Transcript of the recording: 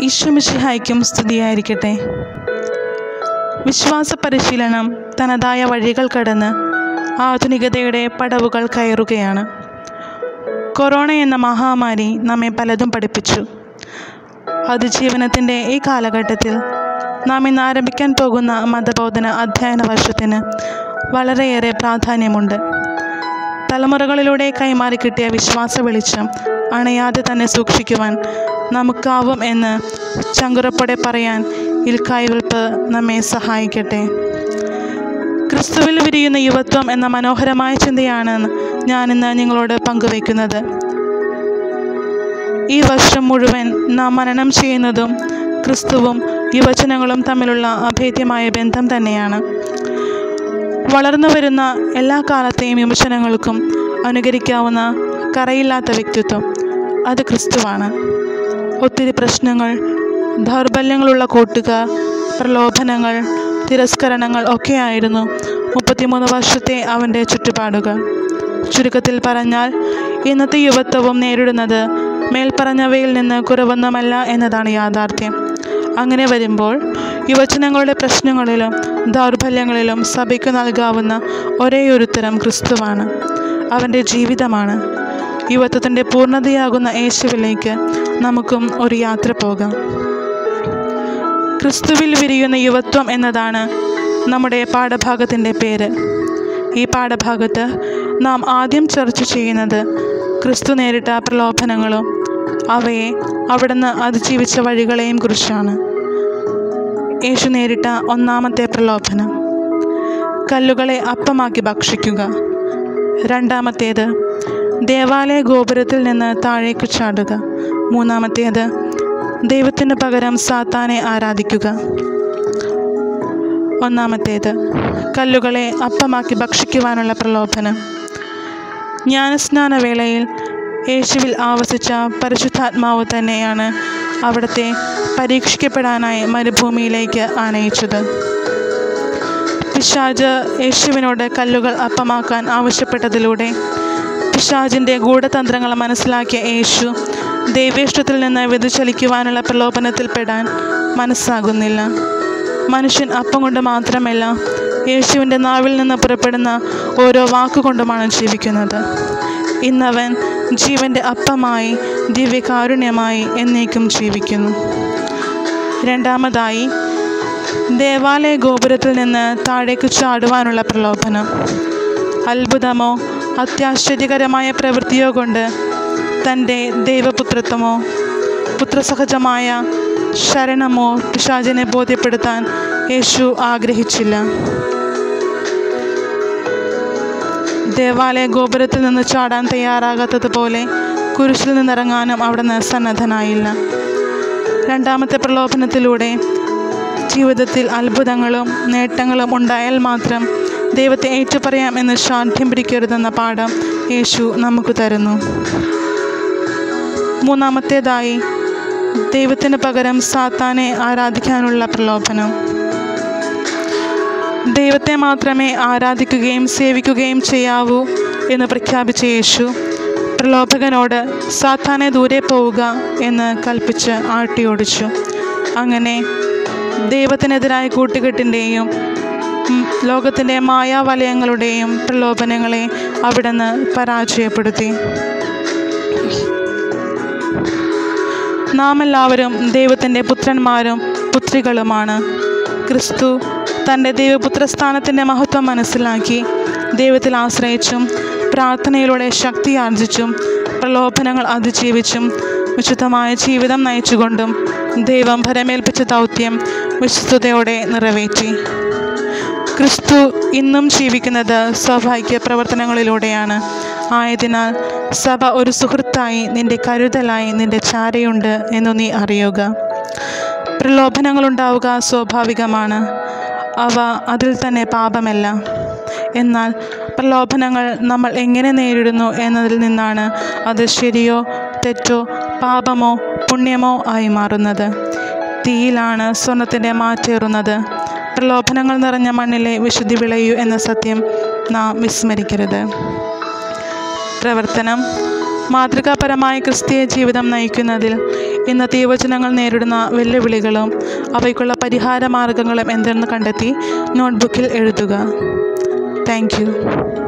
ഈശ്വമിഷിഹായ്ക്കും സ്തുതിയായിരിക്കട്ടെ വിശ്വാസ പരിശീലനം തനതായ വഴികൾ കടന്ന് ആധുനികതയുടെ പടവുകൾ കയറുകയാണ് കൊറോണ എന്ന മഹാമാരി നമ്മെ പലതും പഠിപ്പിച്ചു അതിജീവനത്തിൻ്റെ ഈ കാലഘട്ടത്തിൽ നാം ഇന്ന് ആരംഭിക്കാൻ പോകുന്ന മതബോധന അധ്യയന വർഷത്തിന് വളരെയേറെ പ്രാധാന്യമുണ്ട് തലമുറകളിലൂടെ കൈമാറി കിട്ടിയ വിശ്വാസ വെളിച്ചം അണയാതെ തന്നെ സൂക്ഷിക്കുവാൻ നമുക്കാവും എന്ന് ചങ്കുറപ്പോടെ പറയാൻ ഇൽക്കായുൽപ്പ് നമ്മെ സഹായിക്കട്ടെ ക്രിസ്തുവിൽ വിരിയുന്ന യുവത്വം എന്ന മനോഹരമായ ചിന്തയാണ് ഞാനിന്ന് നിങ്ങളോട് പങ്കുവയ്ക്കുന്നത് ഈ വർഷം മുഴുവൻ നാം മനനം ചെയ്യുന്നതും ക്രിസ്തുവും യുവജനങ്ങളും തമ്മിലുള്ള അഭേദ്യമായ ബന്ധം തന്നെയാണ് വളർന്നു വരുന്ന എല്ലാ കാലത്തെയും വിമർശനങ്ങൾക്കും അനുകരിക്കാവുന്ന കറയില്ലാത്ത വ്യക്തിത്വം അത് ക്രിസ്തുവാണ് ഒത്തിരി പ്രശ്നങ്ങൾ ദൗർബല്യങ്ങളുള്ള കൂട്ടുകാർ പ്രലോഭനങ്ങൾ തിരസ്കരണങ്ങൾ ഒക്കെയായിരുന്നു മുപ്പത്തിമൂന്ന് വർഷത്തെ അവൻ്റെ ചുറ്റുപാടുകൾ ചുരുക്കത്തിൽ പറഞ്ഞാൽ ഇന്നത്തെ യുവത്വവും നേരിടുന്നത് മേൽപ്പറഞ്ഞവയിൽ നിന്ന് കുറവൊന്നുമല്ല എന്നതാണ് യാഥാർത്ഥ്യം അങ്ങനെ വരുമ്പോൾ യുവജനങ്ങളുടെ പ്രശ്നങ്ങളിലും ദൗർബല്യങ്ങളിലും സഭയ്ക്ക് നൽകാവുന്ന ഒരേയൊരുത്തരം ക്രിസ്തുവാണ് അവൻ്റെ ജീവിതമാണ് യുവത്വത്തിൻ്റെ പൂർണ്ണതയാകുന്ന യേശുവിലേക്ക് നമുക്കും ഒരു യാത്ര പോകാം ക്രിസ്തുവിൽ വിരിയുന്ന യുവത്വം എന്നതാണ് നമ്മുടെ പാഠഭാഗത്തിൻ്റെ പേര് ഈ പാഠഭാഗത്ത് നാം ആദ്യം ചർച്ച ചെയ്യുന്നത് ക്രിസ്തു നേരിട്ട പ്രലോഭനങ്ങളും അവയെ അവിടുന്ന് അതിജീവിച്ച വഴികളെയും കുറിച്ചാണ് യേശു നേരിട്ട ഒന്നാമത്തെ പ്രലോഭനം കല്ലുകളെ അപ്പമാക്കി ഭക്ഷിക്കുക രണ്ടാമത്തേത് ദേവാലയ ഗോപുരത്തിൽ നിന്ന് താഴേക്ക് ചാടുക മൂന്നാമത്തേത് ദൈവത്തിന് പകരം സാത്താനെ ആരാധിക്കുക ഒന്നാമത്തേത് കല്ലുകളെ അപ്പമാക്കി ഭക്ഷിക്കുവാനുള്ള പ്രലോഭനം ജ്ഞാനസ്നാന വേളയിൽ യേശുവിൽ ആവസിച്ച പരിശുദ്ധാത്മാവ് തന്നെയാണ് അവിടുത്തെ പരീക്ഷിക്കപ്പെടാനായി മരുഭൂമിയിലേക്ക് ആനയിച്ചത് പിശാജ് യേശുവിനോട് കല്ലുകൾ അപ്പമാക്കാൻ ആവശ്യപ്പെട്ടതിലൂടെ പിശാജിൻ്റെ ഗൂഢതന്ത്രങ്ങൾ മനസ്സിലാക്കിയ യേശു ദൈവേഷ്ടത്തിൽ നിന്ന് വ്യതിചലിക്കുവാനുള്ള പ്രലോഭനത്തിൽപ്പെടാൻ മനസ്സാകുന്നില്ല മനുഷ്യൻ അപ്പം കൊണ്ട് മാത്രമല്ല യേശുവിൻ്റെ നാവിൽ നിന്ന് പുറപ്പെടുന്ന ഓരോ വാക്കുകൊണ്ടുമാണ് ജീവിക്കുന്നത് ഇന്നവൻ ജീവൻ്റെ അപ്പമായി ദിവ്യകാരുണ്യമായി എന്നേക്കും ജീവിക്കുന്നു രണ്ടാമതായി ദേവാലയ ഗോപുരത്തിൽ നിന്ന് താഴേക്ക് ചാടുവാനുള്ള പ്രലോഭനം അത്ഭുതമോ അത്യാശ്ചര്യകരമായ പ്രവൃത്തിയോ കൊണ്ട് തൻ്റെ ദൈവപുത്രത്വമോ പുത്രസഹജമായ ശരണമോ പിശാചിനെ ബോധ്യപ്പെടുത്താൻ യേശു ആഗ്രഹിച്ചില്ല ദേവാലയ ഗോപുരത്തിൽ നിന്ന് ചാടാൻ തയ്യാറാകാത്തതുപോലെ കുരിശിൽ നിന്നിറങ്ങാനും അവിടുന്ന് സന്നദ്ധനായില്ല രണ്ടാമത്തെ പ്രലോഭനത്തിലൂടെ ജീവിതത്തിൽ അത്ഭുതങ്ങളും നേട്ടങ്ങളും ഉണ്ടായാൽ മാത്രം ദൈവത്തെ ഏറ്റുപറയാം എന്ന് ശാഠ്യം പിടിക്കരുതെന്ന പാഠം യേശു നമുക്ക് തരുന്നു മൂന്നാമത്തേതായി ദൈവത്തിന് പകരം സാത്താനെ ആരാധിക്കാനുള്ള പ്രലോഭനം ദൈവത്തെ മാത്രമേ ആരാധിക്കുകയും സേവിക്കുകയും ചെയ്യാവൂ എന്ന് പ്രഖ്യാപിച്ച യേശു പ്രലോഭകനോട് സാത്താനെ ദൂരെ പോവുക എന്ന് കൽപ്പിച്ച് ആട്ടിയോടിച്ചു അങ്ങനെ ദൈവത്തിനെതിരായ കൂട്ടുകെട്ടിൻ്റെയും ലോകത്തിൻ്റെ മായാവലയങ്ങളുടെയും പ്രലോഭനങ്ങളെ അവിടുന്ന് പരാജയപ്പെടുത്തി നാം എല്ലാവരും ദൈവത്തിൻ്റെ പുത്രന്മാരും പുത്രികളുമാണ് ക്രിസ്തു തൻ്റെ ദൈവപുത്രസ്ഥാനത്തിൻ്റെ മഹത്വം മനസ്സിലാക്കി ദൈവത്തിൽ ആശ്രയിച്ചും പ്രാർത്ഥനയിലൂടെ ശക്തി ആർജിച്ചും പ്രലോഭനങ്ങൾ അതിജീവിച്ചും വിശുദ്ധമായ ജീവിതം നയിച്ചുകൊണ്ടും ദൈവം ഭരമേൽപ്പിച്ച ദൗത്യം വിശുദ്ധതയോടെ നിറവേറ്റി ക്രിസ്തു ഇന്നും ജീവിക്കുന്നത് സൗഭാഗ്യ പ്രവർത്തനങ്ങളിലൂടെയാണ് ആയതിനാൽ സഭ ഒരു സുഹൃത്തായി നിന്റെ കരുതലായി നിന്റെ ചാരയുണ്ട് എന്നു നീ അറിയുക പ്രലോഭനങ്ങളുണ്ടാവുക സ്വാഭാവികമാണ് അവ അതിൽ തന്നെ പാപമല്ല എന്നാൽ പ്രലോഭനങ്ങൾ നമ്മൾ എങ്ങനെ നേരിടുന്നു എന്നതിൽ നിന്നാണ് അത് ശരിയോ തെറ്റോ പാപമോ പുണ്യമോ ആയി മാറുന്നത് തീയിലാണ് സ്വർണത്തിൻ്റെ മാറ്റേറുന്നത് പ്രലോഭനങ്ങൾ നിറഞ്ഞ മണ്ണിലെ വിശുദ്ധി വിളയൂ എന്ന സത്യം നാം വിസ്മരിക്കരുത് പ്രവർത്തനം മാതൃകാപരമായ ക്രിസ്തീയ ജീവിതം നയിക്കുന്നതിൽ ഇന്നത്തെ യുവജനങ്ങൾ നേരിടുന്ന വെല്ലുവിളികളും അവയ്ക്കുള്ള പരിഹാര മാർഗങ്ങളും എന്തെന്ന് കണ്ടെത്തി നോട്ട്ബുക്കിൽ എഴുതുക താങ്ക് യു